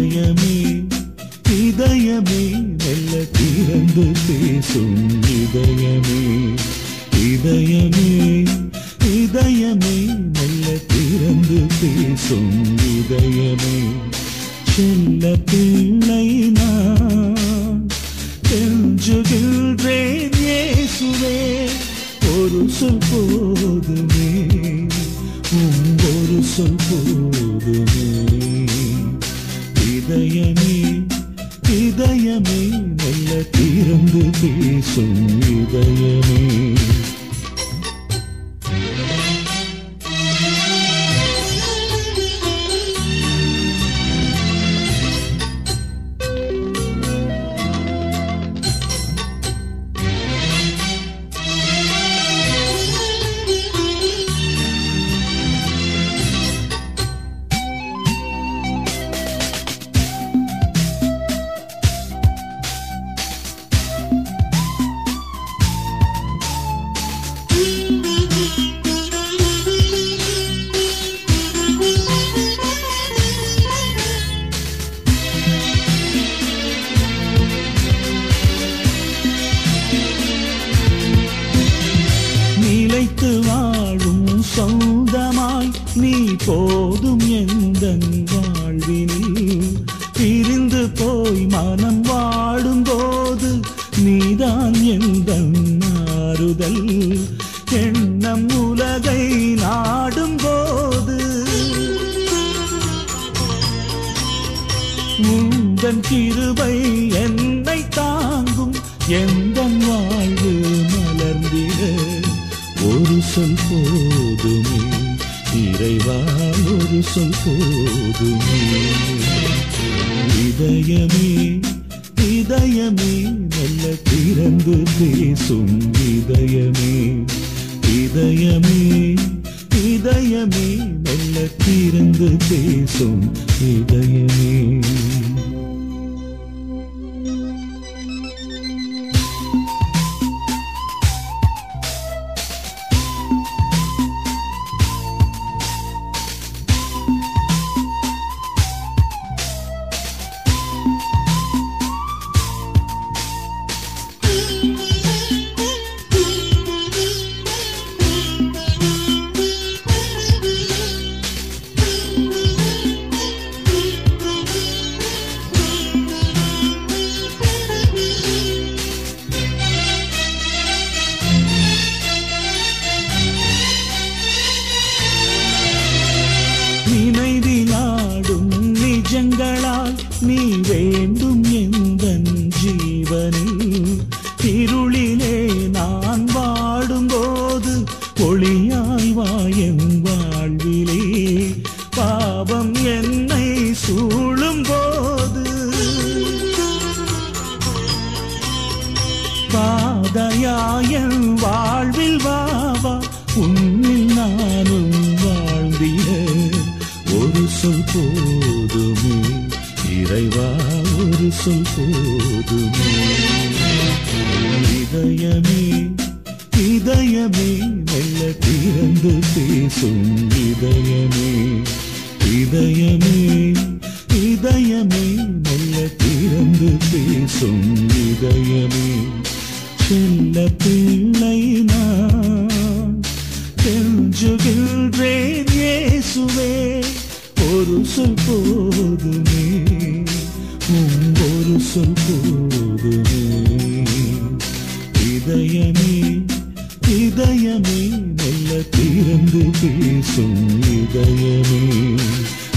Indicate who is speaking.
Speaker 1: இதயமே இதயமே மெல்ல திறந்து பேசும் இதயமே இதயமே இதயமே மெல்ல திறந்து பேசும் இதயமே செல்ல பிள்ளை நான் கெஞ்சுகின்றேன் இயேசுவே ஒரு சொல் போதுமே உம் ஒரு சொல் போதுமே இதயமே இதயமே மெல்ல திறந்து பேசும் இதயமே நிலைத்து வாழும் சொந்தமாய் நீ போதும் எந்த வாழ்வினில் பிரிந்து போய் மனம் வாடும் போது நீதான் எந்த ஆறுதல் எண்ணம் உலகை நாடும் போது உந்தன் கிருபை என்னை தாங்கும் எந்த வாழ்வு மலர்ந்திட ஒரு சொல் போதுமே இறைவா ஒரு சொல் போதுமே இதயமே இதயமே நல்ல திறந்து பேசும் இதயமே இதயமே இதயமே நல்ல திறந்து பேசும் இதயமே நினைவிலாடும் நிஜங்களால் நீ வேண்டும் எந்த ஜீவனில் இருளிலே நான் வாடும்போது ஒளியாய் வாயன் வாழ்விலே பாவம் என்னை சூழும் போது பாதையாயன் வாழ்வில் வாவா உன்னில் நானும் வாழ்ந்திட ஒரு சொல் போதுமே இறைவா ஒரு சொல் போதுமே இதயமே இதயமே மெல்ல திறந்து பேசும் இதயமே இதயமே இதயமே மெல்ல திறந்து பேசும் இதயமே செல்ல பிள்ளை நான் கெஞ்சுகின்றேன் இயேசுவே ஒரு சொல் போதுமே உம் ஒரு சொல் போதுமே இதயமே இதயமே மெல்ல திறந்து பேசும் இதயமே